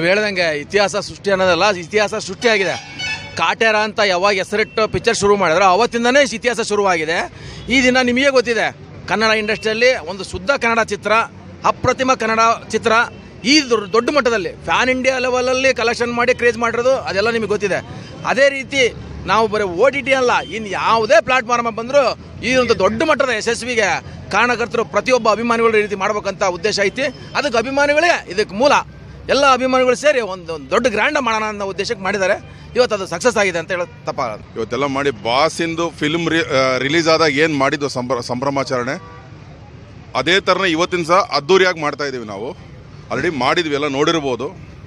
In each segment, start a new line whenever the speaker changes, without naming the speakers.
ನೀವು ಹೇಳ್ದಂಗೆ ಇತಿಹಾಸ ಸೃಷ್ಟಿ ಅನ್ನೋದಲ್ಲ ಇತಿಹಾಸ ಸೃಷ್ಟಿಯಾಗಿದೆ ಕಾಟೇರ ಅಂತ ಯಾವಾಗ ಹೆಸರಿಟ್ಟು ಪಿಕ್ಚರ್ ಶುರು ಮಾಡಿದ್ರು ಅವತ್ತಿಂದನೇ ಇತಿಹಾಸ ಶುರುವಾಗಿದೆ ಈ ದಿನ ನಿಮಗೆ ಗೊತ್ತಿದೆ ಕನ್ನಡ ಇಂಡಸ್ಟ್ರಿಯಲ್ಲಿ ಒಂದು ಶುದ್ಧ ಕನ್ನಡ ಚಿತ್ರ ಅಪ್ರತಿಮ ಕನ್ನಡ ಚಿತ್ರ ಈ ದೊಡ್ಡ ದೊಡ್ಡ ಮಟ್ಟದಲ್ಲಿ ಫ್ಯಾನ್ ಇಂಡಿಯಾ ಲೆವೆಲಲ್ಲಿ ಕಲೆಕ್ಷನ್ ಮಾಡಿ ಕ್ರೇಜ್ ಮಾಡಿರೋದು ಅದೆಲ್ಲ ನಿಮಗೆ ಗೊತ್ತಿದೆ ಅದೇ ರೀತಿ ನಾವು ಬರೀ ಓ ಟಿ ಟಿ ಅಲ್ಲ ಇನ್ನು ಯಾವುದೇ ಪ್ಲಾಟ್ಫಾರ್ಮ್ ಬಂದರೂ ಈ ಒಂದು ದೊಡ್ಡ ಮಟ್ಟದ ಯಶಸ್ವಿಗೆ ಕಾರಣಕರ್ತರು ಪ್ರತಿಯೊಬ್ಬ ಅಭಿಮಾನಿಗಳು ಈ ರೀತಿ ಮಾಡ್ಬೇಕಂತ ಉದ್ದೇಶ ಐತಿ ಅದಕ್ಕೆ ಅಭಿಮಾನಿಗಳೇ ಇದಕ್ಕೆ ಮೂಲ ಎಲ್ಲ ಅಭಿಮಾನಿಗಳು ಸೇರಿ ಒಂದು ಒಂದು ದೊಡ್ಡ ಗ್ರ್ಯಾಂಡ್ ಮಾಡೋಣ ಅನ್ನೋ ಉದ್ದೇಶಕ್ಕೆ ಮಾಡಿದ್ದಾರೆ ಇವತ್ತು ಅದು ಸಕ್ಸಸ್ ಆಗಿದೆ ಅಂತ ಹೇಳೋದು ತಪ್ಪಾಗಲ್ಲ
ಇವತ್ತೆಲ್ಲ ಮಾಡಿ ಬಾಸಿಂದು ಫಿಲ್ಮ್ ರಿಲೀಸ್ ಆದಾಗ ಏನು ಮಾಡಿದ್ದು ಸಂಭ್ರ ಸಂಭ್ರಮಾಚರಣೆ ಅದೇ ಥರನೇ ಇವತ್ತಿನ ಸಹ ಅದ್ದೂರಿಯಾಗಿ ಮಾಡ್ತಾ ಇದ್ದೀವಿ ನಾವು ಆಲ್ರೆಡಿ ಮಾಡಿದ್ವಿ ಎಲ್ಲ ನೋಡಿರ್ಬೋದು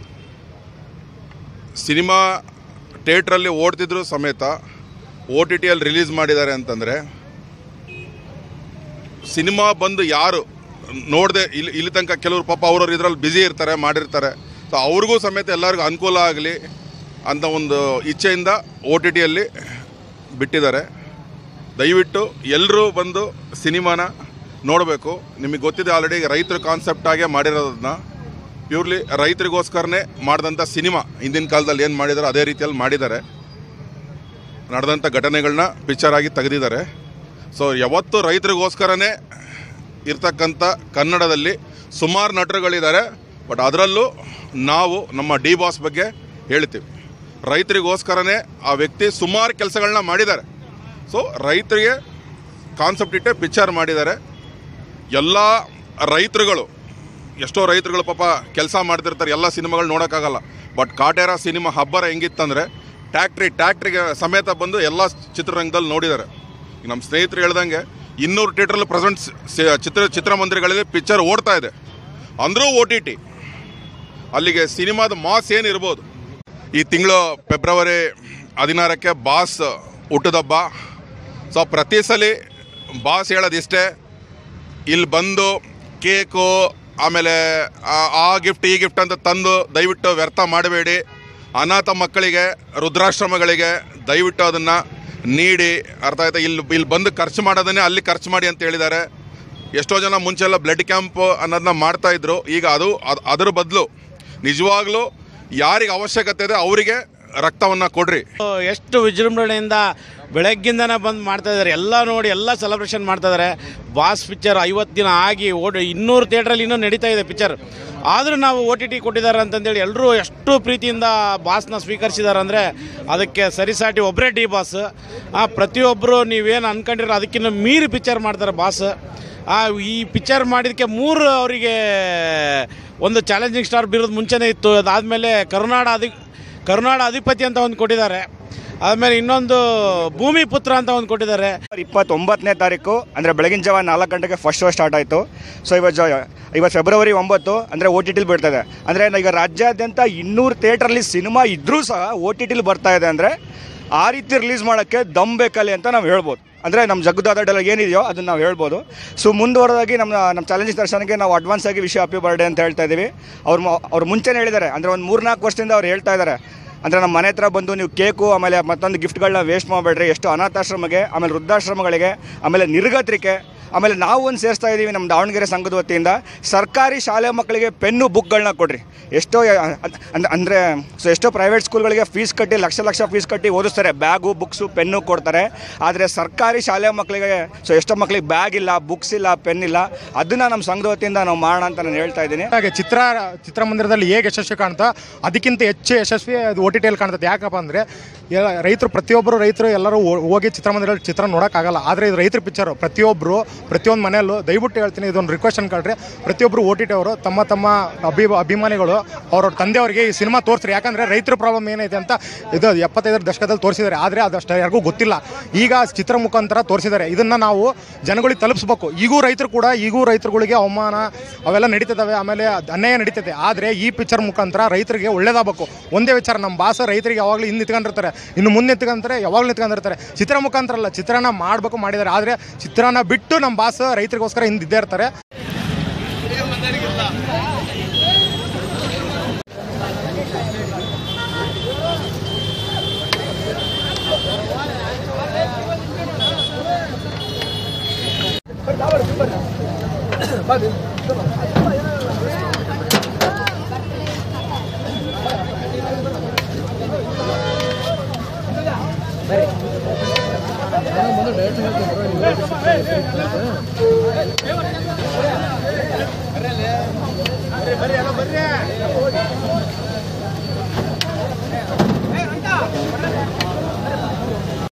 ಸಿನಿಮಾ ಥಿಯೇಟ್ರಲ್ಲಿ ಓಡ್ತಿದ್ರು ಸಮೇತ ಓ ಟಿ ಟಿಯಲ್ಲಿ ರಿಲೀಸ್ ಮಾಡಿದ್ದಾರೆ ಅಂತಂದರೆ ಸಿನಿಮಾ ಬಂದು ಯಾರು ನೋಡದೆ ಇಲ್ಲಿ ಇಲ್ಲಿ ತನಕ ಕೆಲವರು ಪಾಪ ಅವ್ರವ್ರು ಇದ್ರಲ್ಲಿ ಬ್ಯುಸಿ ಇರ್ತಾರೆ ಮಾಡಿರ್ತಾರೆ ಸೊ ಅವ್ರಿಗೂ ಸಮೇತ ಎಲ್ಲರಿಗೂ ಅನುಕೂಲ ಆಗಲಿ ಅಂತ ಒಂದು ಇಚ್ಛೆಯಿಂದ ಓ ಟಿ ಟಿಯಲ್ಲಿ ಬಿಟ್ಟಿದ್ದಾರೆ ದಯವಿಟ್ಟು ಎಲ್ಲರೂ ಬಂದು ಸಿನಿಮಾನ ನೋಡಬೇಕು ನಿಮಗೆ ಗೊತ್ತಿದೆ ಆಲ್ರೆಡಿ ರೈತರ ಕಾನ್ಸೆಪ್ಟ್ ಆಗೇ ಮಾಡಿರೋದನ್ನ ಪ್ಯೂರ್ಲಿ ರೈತರಿಗೋಸ್ಕರನೇ ಮಾಡಿದಂಥ ಸಿನಿಮಾ ಹಿಂದಿನ ಕಾಲದಲ್ಲಿ ಏನು ಮಾಡಿದಾರೋ ಅದೇ ರೀತಿಯಲ್ಲಿ ಮಾಡಿದ್ದಾರೆ ನಡೆದಂಥ ಘಟನೆಗಳನ್ನ ಪಿಕ್ಚರ್ ಆಗಿ ತೆಗೆದಿದ್ದಾರೆ ಸೊ ಯಾವತ್ತು ರೈತರಿಗೋಸ್ಕರನೇ ಇರ್ತಕ್ಕಂಥ ಕನ್ನಡದಲ್ಲಿ ಸುಮಾರು ನಟರುಗಳಿದ್ದಾರೆ ಬಟ್ ಅದರಲ್ಲೂ ನಾವು ನಮ್ಮ ಡಿ ಬಾಸ್ ಬಗ್ಗೆ ಹೇಳ್ತೀವಿ ರೈತರಿಗೋಸ್ಕರನೇ ಆ ವ್ಯಕ್ತಿ ಸುಮಾರು ಕೆಲಸಗಳನ್ನ ಮಾಡಿದ್ದಾರೆ ಸೊ ರೈತರಿಗೆ ಕಾನ್ಸೆಪ್ಟ್ ಇಟ್ಟೆ ಪಿಕ್ಚರ್ ಮಾಡಿದ್ದಾರೆ ಎಲ್ಲ ರೈತರುಗಳು ಎಷ್ಟೋ ರೈತರುಗಳು ಪಾಪ ಕೆಲಸ ಮಾಡ್ತಿರ್ತಾರೆ ಎಲ್ಲ ಸಿನಿಮಾಗಳು ನೋಡೋಕ್ಕಾಗಲ್ಲ ಬಟ್ ಕಾಟೇರ ಸಿನಿಮಾ ಹಬ್ಬರ ಹೆಂಗಿತ್ತಂದರೆ ಟ್ಯಾಕ್ಟ್ರಿ ಟ್ಯಾಕ್ಟ್ರಿಗೆ ಸಮೇತ ಬಂದು ಎಲ್ಲ ಚಿತ್ರರಂಗದಲ್ಲಿ ನೋಡಿದ್ದಾರೆ ಈಗ ನಮ್ಮ ಸ್ನೇಹಿತರು ಹೇಳ್ದಂಗೆ ಇನ್ನೂರು ಥಿಯೇಟ್ರಲ್ಲಿ ಪ್ರೆಸೆಂಟ್ ಚಿತ್ರ ಚಿತ್ರಮಂದಿರಗಳಲ್ಲಿ ಪಿಕ್ಚರ್ ಓಡ್ತಾ ಇದೆ ಅಂದರೂ ಓ ಟಿ ಟಿ ಅಲ್ಲಿಗೆ ಸಿನಿಮಾದ ಮಾಸ್ ಏನಿರ್ಬೋದು ಈ ತಿಂಗಳು ಫೆಬ್ರವರಿ ಹದಿನಾರಕ್ಕೆ ಬಾಸ್ ಹುಟ್ಟದಬ್ಬ ಸೊ ಪ್ರತಿ ಸಲ ಬಾಸ್ ಹೇಳೋದಿಷ್ಟೇ ಇಲ್ಲಿ ಬಂದು ಕೇಕು ಆಮೇಲೆ ಆ- ಆ ಗಿಫ್ಟ್ ಈ ಗಿಫ್ಟ್ ಅಂತ ತಂದು ದಯವಿಟ್ಟು ವ್ಯರ್ಥ ಮಾಡಬೇಡಿ ಅನಾಥ ಮಕ್ಕಳಿಗೆ ವೃದ್ಧಾಶ್ರಮಗಳಿಗೆ ದಯವಿಟ್ಟು ಅದನ್ನು ನೀಡಿ ಅರ್ಥ ಆಯ್ತಾ ಇಲ್ಲಿ ಇಲ್ಲಿ ಬಂದು ಖರ್ಚು ಮಾಡೋದನ್ನೇ ಅಲ್ಲಿ ಖರ್ಚು ಮಾಡಿ ಅಂತ ಹೇಳಿದ್ದಾರೆ ಎಷ್ಟೋ ಜನ ಮುಂಚೆಲ್ಲ ಬ್ಲಡ್ ಕ್ಯಾಂಪ್ ಅನ್ನೋದನ್ನ ಮಾಡ್ತಾ ಇದ್ರು ಈಗ ಅದು ಅದ್- ಅದ್ರ ಬದಲು ನಿಜವಾಗ್ಲೂ ಯಾರಿಗೆ ಅವಶ್ಯಕತೆ ಇದೆ ಅವರಿಗೆ ರಕ್ತವನ್ನು ಕೊಡ್ರಿ
ಎಷ್ಟು ವಿಜೃಂಭಣೆಯಿಂದ ಬೆಳಗ್ಗಿಂದನೇ ಬಂದು ಮಾಡ್ತಾ ಇದ್ದಾರೆ ಎಲ್ಲ ನೋಡಿ ಎಲ್ಲ ಸೆಲೆಬ್ರೇಷನ್ ಮಾಡ್ತಾ ಇದ್ದಾರೆ ಬಾಸ್ ಪಿಕ್ಚರ್ ಐವತ್ತು ದಿನ ಆಗಿ ಓಡಿ ಇನ್ನೂರು ಥಿಯೇಟ್ರಲ್ಲಿ ಇನ್ನೂ ನಡೀತಾ ಇದೆ ಪಿಕ್ಚರ್ ಆದರೂ ನಾವು ಓ ಟಿ ಟಿ ಕೊಟ್ಟಿದ್ದಾರೆ ಅಂತಂದೇಳಿ ಎಲ್ಲರೂ ಎಷ್ಟು ಪ್ರೀತಿಯಿಂದ ಬಾಸ್ನ ಸ್ವೀಕರಿಸಿದ್ದಾರೆ ಅಂದರೆ ಅದಕ್ಕೆ ಸರಿಸಾಟಿ ಒಬ್ಬರೇ ಡಿ ಬಾಸ್ ಆ, ಪ್ರತಿಯೊಬ್ಬರು ನೀವೇನು ಅನ್ಕೊಂಡಿರೋ ಅದಕ್ಕಿಂತ ಮೀರಿ ಪಿಕ್ಚರ್ ಮಾಡ್ತಾರೆ ಬಾಸ್ ಆ, ಈ ಪಿಕ್ಚರ್ ಮಾಡಿದ್ದಕ್ಕೆ ಮೂರು ಅವರಿಗೆ ಒಂದು ಚಾಲೆಂಜಿಂಗ್ ಸ್ಟಾರ್ ಬಿರೋದು ಮುಂಚೆನೇ ಇತ್ತು ಅದಾದಮೇಲೆ ಕರುನಾಡ ಅಧಿ ಕರುನಾಡ ಅಧಿಪತಿ ಅಂತ ಒಂದು ಕೊಟ್ಟಿದ್ದಾರೆ ಆದಮೇಲೆ ಇನ್ನೊಂದು ಭೂಮಿ ಪುತ್ರ ಅಂತ ಒಂದು ಕೊಟ್ಟಿದ್ದಾರೆ
ಇಪ್ಪತ್ತೊಂಬತ್ತನೇ ತಾರೀಕು ಅಂದರೆ ಬೆಳಗಿನ ಜಾವ ನಾಲ್ಕು ಗಂಟೆಗೆ ಫಸ್ಟ್ ಶೋ ಸ್ಟಾರ್ಟ್ ಆಯಿತು ಸೊ ಇವತ್ತು ಜ ಇವತ್ತು ಫೆಬ್ರವರಿ ಒಂಬತ್ತು ಅಂದರೆ ಓ ಟಿ ಟಿಲಿ ಬಿಡ್ತದೆ ಅಂದರೆ ಈಗ ರಾಜ್ಯಾದ್ಯಂತ ಇನ್ನೂರು ಥಿಯೇಟ್ರಲ್ಲಿ ಸಿನಿಮಾ ಇದ್ದರೂ ಸಹ ಓ ಟಿ ಟಿಲಿ ಬರ್ತಾ ಇದೆ ಅಂದರೆ ಆ ರೀತಿ ರಿಲೀಸ್ ಮಾಡೋಕ್ಕೆ ದಮ್ ಬೇಕಲ್ಲಿ ಅಂತ ನಾವು ಹೇಳ್ಬೋದು ಅಂದರೆ ನಮ್ಮ ಜಗ್ಗದಾದ ಡೈಲಾಗ್ ಏನಿದೆಯೋ ಅದನ್ನು ನಾವು ಹೇಳ್ಬೋದು ಸೊ ಮುಂದುವರೆದಾಗಿ ನಮ್ಮ ನಮ್ಮ ಚಾಲೆಂಜ್ ದರ್ಶನಕ್ಕೆ ನಾವು ಅಡ್ವಾನ್ಸ್ ಆಗಿ ವಿಷಯ ಹ್ಯಾಪಿ ಬರ್ಡೇ ಅಂತ ಹೇಳ್ತಾ ಇದ್ದೀವಿ ಅವ್ರು ಮ- ಅವ್ರು ಮುಂಚೆನೇ ಹೇಳಿದ್ದಾರೆ ಅಂದರೆ ಒಂದು ಮೂರ್ನಾಲ್ಕು ವರ್ಷದಿಂದ ಅವ್ರು ಹೇಳ್ತಾ ಇದ್ದಾರೆ ಅಂದರೆ ನಮ್ಮ ಮನೆ ಹತ್ರ ಬಂದು ನೀವು ಕೇಕು ಆಮೇಲೆ ಮತ್ತೊಂದು ಗಿಫ್ಟ್ಗಳನ್ನ ವೇಸ್ಟ್ ಮಾಡಬೇಡ್ರಿ ಎಷ್ಟು ಅನಾಥಾಶ್ರಮಕ್ಕೆ ಆಮೇಲೆ ವೃದ್ಧಾಶ್ರಮಗಳಿಗೆ ಆಮೇಲೆ ನಿರ್ಗತ್ರಿಕೆ ಆಮೇಲೆ ನಾವು ಒಂದು ಸೇರಿಸ್ತಾ ಇದ್ದೀವಿ ನಮ್ಮ ದಾವಣಗೆರೆ ಸಂಘದ ವತಿಯಿಂದ ಸರ್ಕಾರಿ ಶಾಲೆ ಮಕ್ಕಳಿಗೆ ಪೆನ್ನು ಬುಕ್ಗಳನ್ನ ಕೊಡ್ರಿ ಎಷ್ಟೋ ಅಂದ್- ಅಂದರೆ ಸೊ ಎಷ್ಟೋ ಪ್ರೈವೇಟ್ ಸ್ಕೂಲ್ಗಳಿಗೆ ಫೀಸ್ ಕಟ್ಟಿ ಲಕ್ಷ ಲಕ್ಷ ಫೀಸ್ ಕಟ್ಟಿ ಓದಿಸ್ತಾರೆ ಬ್ಯಾಗು ಬುಕ್ಸು ಪೆನ್ನು ಕೊಡ್ತಾರೆ ಆದರೆ ಸರ್ಕಾರಿ ಶಾಲೆ ಮಕ್ಕಳಿಗೆ ಸೊ ಎಷ್ಟೋ ಮಕ್ಕಳಿಗೆ ಬ್ಯಾಗ್ ಇಲ್ಲ ಬುಕ್ಸ್ ಇಲ್ಲ ಪೆನ್ ಇಲ್ಲ ಅದನ್ನು ನಮ್ಮ ಸಂಘದ ವತಿಯಿಂದ ನಾವು ಮಾಡೋಣ ಅಂತ ನಾನು ಹೇಳ್ತಾ ಇದ್ದೀನಿ
ಹಾಗೆ ಚಿತ್ರ ಚಿತ್ರಮಂದಿರದಲ್ಲಿ ಹೇಗೆ ಯಶಸ್ವಿ ಕಾಣ್ತಾ ಅದಕ್ಕಿಂತ ಹೆಚ್ಚು ಯಶಸ್ವಿ ಅದು ಓ ಟಿ ಟಿಯಲ್ಲಿ ಕಾಣ್ತದೆ ಯಾಕಪ್ಪ ಅಂದರೆ ರೈತರು ಪ್ರತಿಯೊಬ್ಬರು ರೈತರು ಎಲ್ಲರೂ ಹೋ- ಹೋಗಿ ಚಿತ್ರಮಂದಿರದಲ್ಲಿ ಚಿತ್ರ ನೋಡೋಕ್ಕಾಗಲ್ಲ ಆದರೆ ಇದು ರೈತರ ಪಿಕ್ಚರು ಪ್ರತಿಯೊಬ್ಬರು ಪ್ರತಿಯೊಂದು ಮನೆಯಲ್ಲೂ ದಯವಿಟ್ಟು ಹೇಳ್ತೀನಿ ಇದೊಂದು ರಿಕ್ವೆಸ್ಟ್ ಅನ್ಕೊಳ್ರಿ ಪ್ರತಿಯೊಬ್ಬರು ಓ ಟಿ ಟಿ ಅವರು ತಮ್ಮ ತಮ್ಮ ಅಭಿ ಅಭಿಮಾನಿಗಳು ಅವ್ರವ್ರ ತಂದೆಯವರಿಗೆ ಈ ಸಿನಿಮಾ ತೋರಿಸ್ರಿ ಯಾಕಂದರೆ ರೈತರ ಪ್ರಾಬ್ಲಮ್ ಏನೈತೆ ಅಂತ ಇದು ಎಪ್ಪತ್ತೈದರ ದಶಕದಲ್ಲಿ ತೋರಿಸಿದ್ದಾರೆ ಆದರೆ ಅದಷ್ಟು ಯಾರಿಗೂ ಗೊತ್ತಿಲ್ಲ ಈಗ ಚಿತ್ರ ಮುಖಾಂತರ ತೋರಿಸಿದ್ದಾರೆ ಇದನ್ನು ನಾವು ಜನಗಳಿಗೆ ತಲುಪಿಸ್ಬೇಕು ಈಗೂ ರೈತರು ಕೂಡ ಈಗೂ ರೈತರುಗಳಿಗೆ ಅವಮಾನ ಅವೆಲ್ಲ ನಡೀತಿದ್ದಾವೆ ಆಮೇಲೆ ಅದ್ ಅನ್ಯಾಯ ನಡೀತದೆ ಆದರೆ ಈ ಪಿಕ್ಚರ್ ಮುಖಾಂತರ ರೈತರಿಗೆ ಒಳ್ಳೇದಾಗಬೇಕು ಒಂದೇ ವಿಚಾರ ನಮ್ಮ ಭಾಷೆ ರೈತರಿಗೆ ಯಾವಾಗಲೂ ಹಿಂದೆ ನಿಂತ್ಕೊಂಡಿರ್ತಾರೆ ಇನ್ನು ಮುಂದೆ ನಿಂತ್ಕೊಂತಾರೆ ಯಾವಾಗಲೂ ನಿಂತ್ಕೊಂಡಿರ್ತಾರೆ ಚಿತ್ರ ಮುಖಾಂತರ ಅಲ್ಲ ಚಿತ್ರನ ಮಾಡಬೇಕು ಮಾಡಿದ್ದಾರೆ ಆದರೆ ಚಿತ್ರನ ಬಿಟ್ಟು ನಮ್ಮ ಭಾಷೆ ರೈತರಿಗೋಸ್ಕರ ಹಿಂದಿದ್ದೇ ಇರ್ತಾರೆ
ಡೈರೆಕ್ಟ್ ಹೇಳ್ತೀನಿ